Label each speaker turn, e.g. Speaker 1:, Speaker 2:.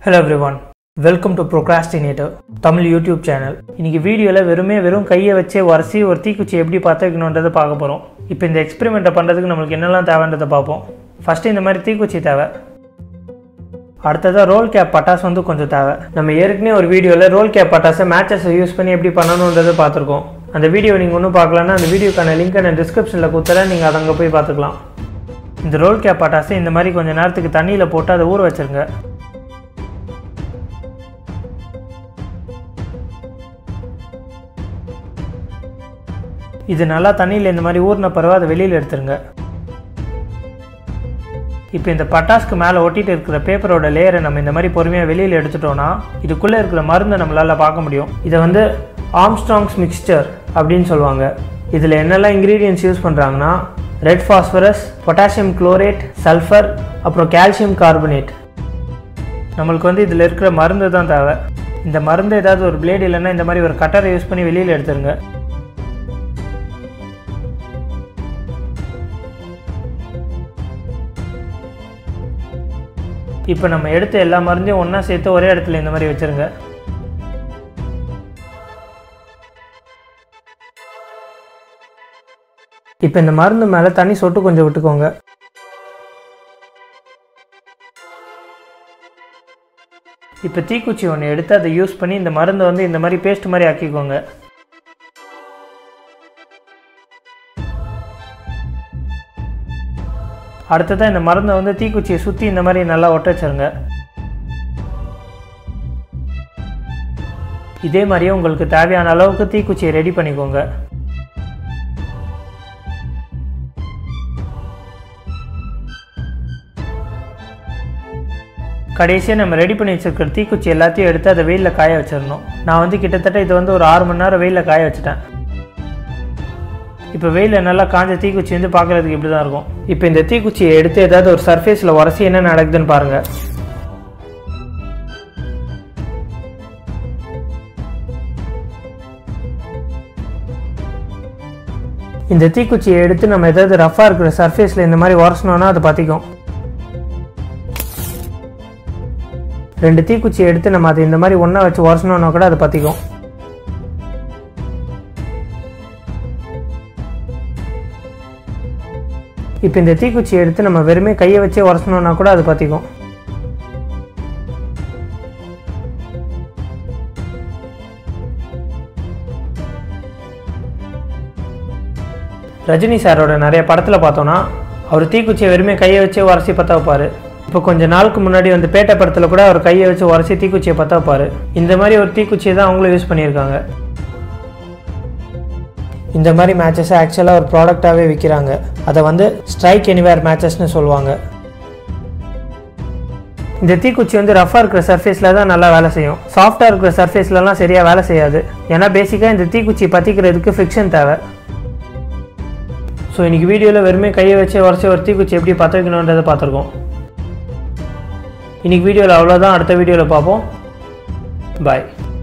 Speaker 1: hello everyone welcome to procrastinator Tamil YouTube channel இன்னைக்கு வீடியோவில் வெறுமே வெறும் கையை வச்சே உரசி ஒரு தீக்குச்சி எப்படி பற்ற வைக்கணுன்றதை பார்க்க போகிறோம் இப்போ இந்த எக்ஸ்பெரிமெண்ட்டை பண்ணுறதுக்கு நம்மளுக்கு என்னெல்லாம் தேவைன்றதை பார்ப்போம் ஃபஸ்ட்டு இந்த மாதிரி தீக்குச்சி தேவை அடுத்ததாக ரோல் கேப் பட்டாஸ் வந்து கொஞ்சம் தேவை நம்ம ஏற்கனவே ஒரு வீடியோவில் ரோல் கேப் பட்டாஸை மேட்சஸை யூஸ் பண்ணி எப்படி பண்ணணுன்றதை பார்த்துருக்கோம் அந்த வீடியோ நீங்கள் ஒன்றும் பார்க்கலன்னா அந்த வீடியோக்கான லிங்க்கை நான் டிஸ்கிரிப்ஷனில் கொடுத்துறேன் நீங்கள் அதை அங்கே போய் பார்த்துக்கலாம் இந்த ரோல் கேப் பட்டாஸை இந்த மாதிரி கொஞ்சம் நேரத்துக்கு தண்ணியில் போட்டு அதை ஊற வச்சுருங்க இது நல்லா தண்ணியில் இந்த மாதிரி ஊறின பிறகு அதை வெளியில் எடுத்துருங்க இப்போ இந்த பட்டாஸ்க்கு மேலே ஒட்டிட்டு இருக்கிற பேப்பரோட லேயரை நம்ம இந்த மாதிரி பொறுமையாக வெளியில் எடுத்துட்டோம்னா இதுக்குள்ளே இருக்கிற மருந்தை நம்மளால் பார்க்க முடியும் இதை வந்து ஆம்ஸ்ட்ராங்ஸ் மிக்ஸ்சர் அப்படின்னு சொல்லுவாங்க இதில் என்னெல்லாம் இன்க்ரீடியன்ஸ் யூஸ் பண்ணுறாங்கன்னா red phosphorus potassium chlorate sulphur அப்புறம் கால்சியம் கார்பனேட் நம்மளுக்கு வந்து இதில் இருக்கிற மருந்து தான் தேவை இந்த மருந்து ஏதாவது ஒரு பிளேடு இல்லைன்னா இந்த மாதிரி ஒரு கட்டரை யூஸ் பண்ணி வெளியில் எடுத்துருங்க இப்போ நம்ம எடுத்த எல்லா மருந்தையும் ஒன்றா சேர்த்து ஒரே இடத்துல இந்த மாதிரி வச்சுருங்க இப்போ இந்த மருந்து மேலே தண்ணி சொட்டு கொஞ்சம் விட்டுக்கோங்க இப்போ தீக்குச்சி ஒன்று எடுத்து அதை யூஸ் பண்ணி இந்த மருந்தை வந்து இந்த மாதிரி பேஸ்ட் மாதிரி ஆக்கிக்கோங்க அடுத்ததாக இந்த மருந்தை வந்து தீக்குச்சியை சுற்றி இந்த மாதிரி நல்லா ஒட்ட வச்சிருங்க இதே மாதிரியே உங்களுக்கு தேவையான அளவுக்கு தீக்குச்சியை ரெடி பண்ணிக்கோங்க கடைசியாக நம்ம ரெடி பண்ணி வச்சிருக்கிற தீக்குச்சி எல்லாத்தையும் எடுத்து அதை வெயிலில் காய வச்சிடணும் நான் வந்து கிட்டத்தட்ட இது வந்து ஒரு ஆறு மணி நேரம் வெயிலில் காய வச்சுட்டேன் இப்போ வெயிலில் நல்லா காஞ்ச தீக்குச்சி வந்து பார்க்குறதுக்கு இப்படி தான் இருக்கும் இப்போ இந்த தீக்குச்சியை எடுத்து ஏதாவது ஒரு சர்ஃபேஸில் உரசி என்ன நடக்குதுன்னு பாருங்கள் இந்த தீக்குச்சியை எடுத்து நம்ம ஏதாவது ரஃபாக இருக்கிற சர்ஃபேஸில் இந்த மாதிரி உரசணும்னா அது பற்றிக்கும் ரெண்டு தீக்குச்சியை எடுத்து நம்ம அதை இந்த மாதிரி ஒன்றா வச்சு உரசணும்னா கூட அது பற்றிக்கும் இப்போ இந்த தீக்குச்சியை எடுத்து நம்ம வெறுமே கையை வச்சே உரசணும்னா கூட அது பற்றிக்கும் ரஜினி சாரோட நிறைய படத்தில் பார்த்தோன்னா அவர் தீக்குச்சியை வெறுமே கையை வச்சே உரசி பற்ற வைப்பார் இப்போ கொஞ்ச நாளுக்கு முன்னாடி வந்து பேட்டை படத்தில் கூட அவர் கையை வச்சு உரசி தீக்குச்சியை பற்ற வைப்பார் இந்த மாதிரி ஒரு தீக்குச்சியை தான் அவங்களும் யூஸ் பண்ணியிருக்காங்க இந்த மாதிரி மேட்சஸை ஆக்சுவலாக ஒரு ப்ராடக்டாகவே விற்கிறாங்க அதை வந்து ஸ்ட்ரைக் எனிவேர் மேட்சஸ்னு சொல்லுவாங்க இந்த தீக்குச்சி வந்து ரஃபாக இருக்கிற சர்ஃபேஸில் தான் நல்லா வேலை செய்யும் சாஃப்டாக இருக்கிற சர்ஃபேஸ்லலாம் சரியாக வேலை செய்யாது ஏன்னா பேசிக்காக இந்த தீக்குச்சி பற்றிக்கிறதுக்கு ஃபிக்ஷன் தேவை ஸோ இன்றைக்கி வீடியோவில் வெறுமே கையை வச்சு உரசி ஒரு தீக்குச்சி எப்படி பற்ற வைக்கணுன்றதை பார்த்துருக்கோம் இன்றைக்கி வீடியோவில் அவ்வளோதான் அடுத்த வீடியோவில் பார்ப்போம் பாய்